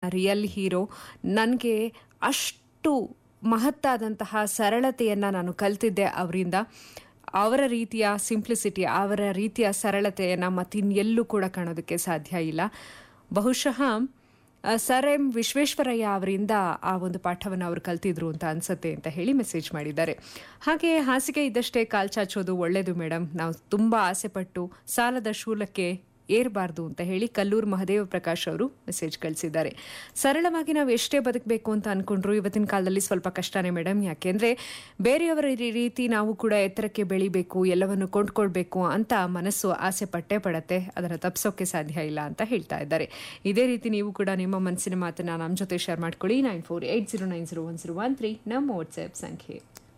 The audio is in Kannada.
ರಿಯಲ್ ಹೀರೋ ನನಗೆ ಅಷ್ಟು ಮಹತ್ತಾದಂತಹ ಸರಳತೆಯನ್ನು ನಾನು ಕಲ್ತಿದ್ದೆ ಅವರಿಂದ ಅವರ ರೀತಿಯ ಸಿಂಪ್ಲಿಸಿಟಿ ಅವರ ರೀತಿಯ ಸರಳತೆಯನ್ನು ಮತ್ತಿನ್ನೆಲ್ಲೂ ಕೂಡ ಕಾಣೋದಕ್ಕೆ ಸಾಧ್ಯ ಇಲ್ಲ ಬಹುಶಃ ಆ, ಸರ್ ಎಂ ವಿಶ್ವೇಶ್ವರಯ್ಯ ಅವರಿಂದ ಆ ಒಂದು ಪಾಠವನ್ನು ಅವರು ಕಲ್ತಿದ್ರು ಅಂತ ಅನ್ಸತ್ತೆ ಅಂತ ಹೇಳಿ ಮೆಸೇಜ್ ಮಾಡಿದ್ದಾರೆ ಹಾಗೆ ಹಾಸಿಗೆ ಇದ್ದಷ್ಟೇ ಕಾಲ್ ಚಾಚೋದು ಒಳ್ಳೇದು ಮೇಡಮ್ ನಾವು ತುಂಬ ಆಸೆಪಟ್ಟು ಸಾಲದ ಶೂಲಕ್ಕೆ ಏರಬಾರ್ದು ಅಂತ ಹೇಳಿ ಕಲ್ಲೂರು ಮಹದೇವ ಪ್ರಕಾಶ್ ಅವರು ಮೆಸೇಜ್ ಕಳಿಸಿದ್ದಾರೆ ಸರಳವಾಗಿ ನಾವು ಎಷ್ಟೇ ಬದುಕಬೇಕು ಅಂತ ಅನ್ಕೊಂಡ್ರು ಇವತ್ತಿನ ಕಾಲದಲ್ಲಿ ಸ್ವಲ್ಪ ಕಷ್ಟನೇ ಮೇಡಮ್ ಯಾಕೆಂದ್ರೆ ಬೇರೆಯವರ ರೀ- ರೀತಿ ನಾವು ಕೂಡ ಎತ್ತರಕ್ಕೆ ಬೆಳಿಬೇಕು ಎಲ್ಲವನ್ನು ಕೊಂಡ್ಕೊಳ್ಬೇಕು ಅಂತ ಮನಸ್ಸು ಆಸೆ ಪಟ್ಟೆ ಪಡತ್ತೆ ಅದರ ತಪ್ಸೋಕೆ ಸಾಧ್ಯ ಇಲ್ಲ ಅಂತ ಹೇಳ್ತಾ ಇದ್ದಾರೆ ಇದೇ ರೀತಿ ನೀವು ಕೂಡ ನಿಮ್ಮ ಮನಸ್ಸಿನ ಮಾತನ್ನ ನಮ್ಮ ಜೊತೆ ಶೇರ್ ಮಾಡ್ಕೊಳ್ಳಿ nine four eight zero nine zero one zero one three ನಮ್ಮ ವಾಟ್ಸ್ಆ್ಯಪ್ ಸಂಖ್ಯೆ